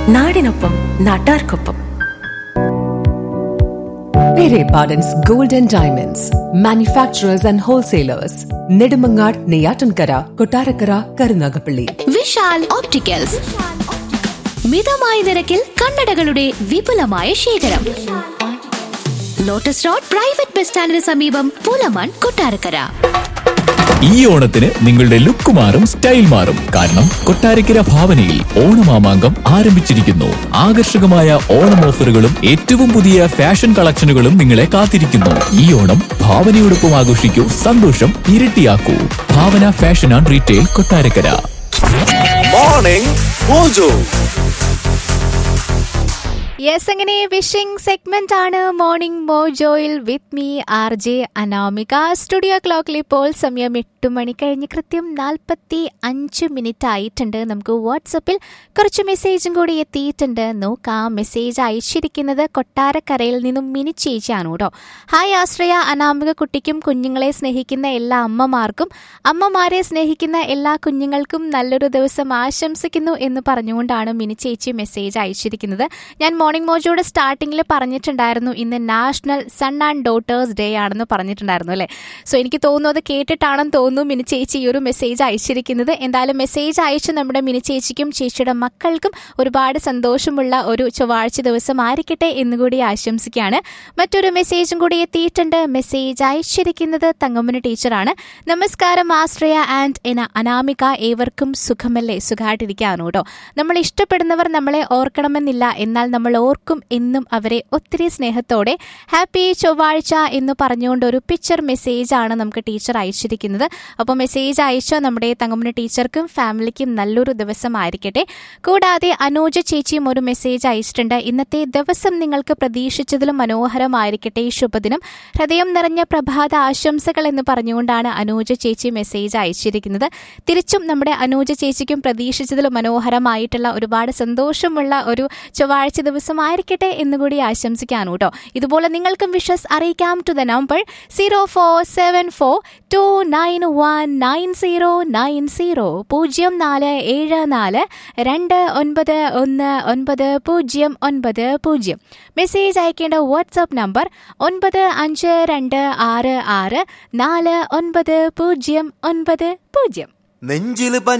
നാടിനൊപ്പം നാട്ടാർക്കൊപ്പം Pere Pardon's Gold and Diamonds, manufacturers and wholesalers, Nedimangar, Neyatankara, Kotarakara, Karunagapalli. Vishal opticals മിതമായ നിരക്കിൽ കണ്ണടകളുടെ വിപുലമായ ശേഖരം ലോട്ടസ് റോഡ് പ്രൈവറ്റ് ബസ് സ്റ്റാൻഡിന് സമീപം പൂലമാൻ കൊട്ടാരക്കര ഈ ഓണത്തിന് നിങ്ങളുടെ ലുക്ക് മാറും സ്റ്റൈൽ മാറും കാരണം കൊട്ടാരക്കര ഭാവനയിൽ ഓണമാമാങ്കം ആരംഭിച്ചിരിക്കുന്നു ആകർഷകമായ ഓണം ഓഫറുകളും ഏറ്റവും പുതിയ ഫാഷൻ കളക്ഷനുകളും നിങ്ങളെ കാത്തിരിക്കുന്നു ഈ ഓണം ഭാവനയോടൊപ്പം ആഘോഷിക്കൂ സന്തോഷം ഇരട്ടിയാക്കൂ Bhavana fashion and retail Kottarakkara morning mojo yes അങ്ങനെ വിഷിംഗ് സെഗ്മെന്റ് ആണ് മോർണിംഗ് മോജോയിൽ with me R J Anamika studio ക്ലോക്കിൽ ഇപ്പോൾ സമയം എട്ട് മണി കഴിഞ്ഞ് കൃത്യം നാൽപ്പത്തി അഞ്ച് മിനിറ്റ് ആയിട്ടുണ്ട് നമുക്ക് വാട്സപ്പിൽ കുറച്ച് മെസ്സേജും കൂടി എത്തിയിട്ടുണ്ട് നോക്കാം മെസ്സേജ് അയച്ചിരിക്കുന്നത് കൊട്ടാരക്കരയിൽ നിന്നും മിനി ചേച്ചിയാണ് കേട്ടോ ഹായ് ആശ്രയ അനാമിക കുട്ടിക്കും കുഞ്ഞുങ്ങളെ സ്നേഹിക്കുന്ന എല്ലാ അമ്മമാർക്കും അമ്മമാരെ സ്നേഹിക്കുന്ന എല്ലാ കുഞ്ഞുങ്ങൾക്കും നല്ലൊരു ദിവസം ആശംസിക്കുന്നു എന്ന് പറഞ്ഞുകൊണ്ടാണ് മിനി ചേച്ചി മെസ്സേജ് അയച്ചിരിക്കുന്നത് ഞാൻ മോർണിംഗ് മോജോയുടെ സ്റ്റാർട്ടിങ്ങിൽ പറഞ്ഞിട്ടുണ്ടായിരുന്നു ഇന്ന് national son and daughters day ആണെന്ന് പറഞ്ഞിട്ടുണ്ടായിരുന്നു അല്ലേ സോ എനിക്ക് തോന്നുന്നു അത് കേട്ടിട്ടാണെന്ന് തോന്നുന്നു മിനി ചേച്ചി ഈ ഒരു മെസ്സേജ് അയച്ചിരിക്കുന്നത് എന്തായാലും മെസ്സേജ് അയച്ച് നമ്മുടെ മിനി ചേച്ചിക്കും ചേച്ചിയുടെ മക്കൾക്കും ഒരുപാട് സന്തോഷമുള്ള ഒരു ചൊവ്വാഴ്ച ദിവസം ആയിരിക്കട്ടെ എന്നുകൂടി ആശംസിക്കുകയാണ് മറ്റൊരു മെസ്സേജും കൂടി എത്തിയിട്ടുണ്ട് മെസ്സേജ് അയച്ചിരിക്കുന്നത് തങ്കമ്മന് ടീച്ചറാണ് നമസ്കാരം ആശ്രയ ആൻഡ് എന അനാമിക ഏവർക്കും സുഖമല്ലേ സുഖമായിട്ടിരിക്കുകയാണ് കേട്ടോ നമ്മൾ ഇഷ്ടപ്പെടുന്നവർ നമ്മളെ ഓർക്കണമെന്നില്ല എന്നാൽ നമ്മൾ ഓർക്കും എന്നും അവരെ ഒത്തിരി സ്നേഹത്തോടെ ഹാപ്പി ചൊവ്വാഴ്ച എന്ന് പറഞ്ഞുകൊണ്ട് ഒരു പിക്ചർ മെസ്സേജ് ആണ് നമുക്ക് ടീച്ചർ അയച്ചിരിക്കുന്നത് അപ്പോൾ മെസ്സേജ് അയച്ച നമ്മുടെ തങ്കമ്മന ടീച്ചർക്കും ഫാമിലിക്കും നല്ലൊരു ദിവസമായിരിക്കട്ടെ കൂടാതെ അനൂജ ചേച്ചിയും ഒരു മെസ്സേജ് അയച്ചിട്ടുണ്ട് ഇന്നത്തെ ദിവസം നിങ്ങൾക്ക് പ്രതീക്ഷിച്ചതിലും മനോഹരമായിരിക്കട്ടെ ഈ ശുഭദിനം ഹൃദയം നിറഞ്ഞ പ്രഭാത ആശംസകൾ എന്ന് പറഞ്ഞുകൊണ്ടാണ് അനൂജ ചേച്ചി മെസ്സേജ് അയച്ചിരിക്കുന്നത് തിരിച്ചും നമ്മുടെ അനൂജ ചേച്ചിക്കും പ്രതീക്ഷിച്ചതിലും മനോഹരമായിട്ടുള്ള ഒരുപാട് സന്തോഷമുള്ള ഒരു ചൊവ്വാഴ്ച ദിവസമായിരിക്കട്ടെ എന്നുകൂടി ആശംസിക്കാനും കേട്ടോ ഇതുപോലെ നിങ്ങൾക്കും വിഷസ് അറിയിക്കാം to the number zero four seven four two nine one nine zero nine zero പൂജ്യം നാല് ഏഴ് നാല് രണ്ട് ഒൻപത് ഒന്ന് ഒൻപത് പൂജ്യം ഒൻപത് പൂജ്യം മെസ്സേജ് അയക്കേണ്ട വാട്സാപ്പ് നമ്പർ ഒൻപത് അഞ്ച് രണ്ട് ആറ് ആറ് നാല് ഒൻപത് പൂജ്യം ഒൻപത് പൂജ്യം നെഞ്ചില്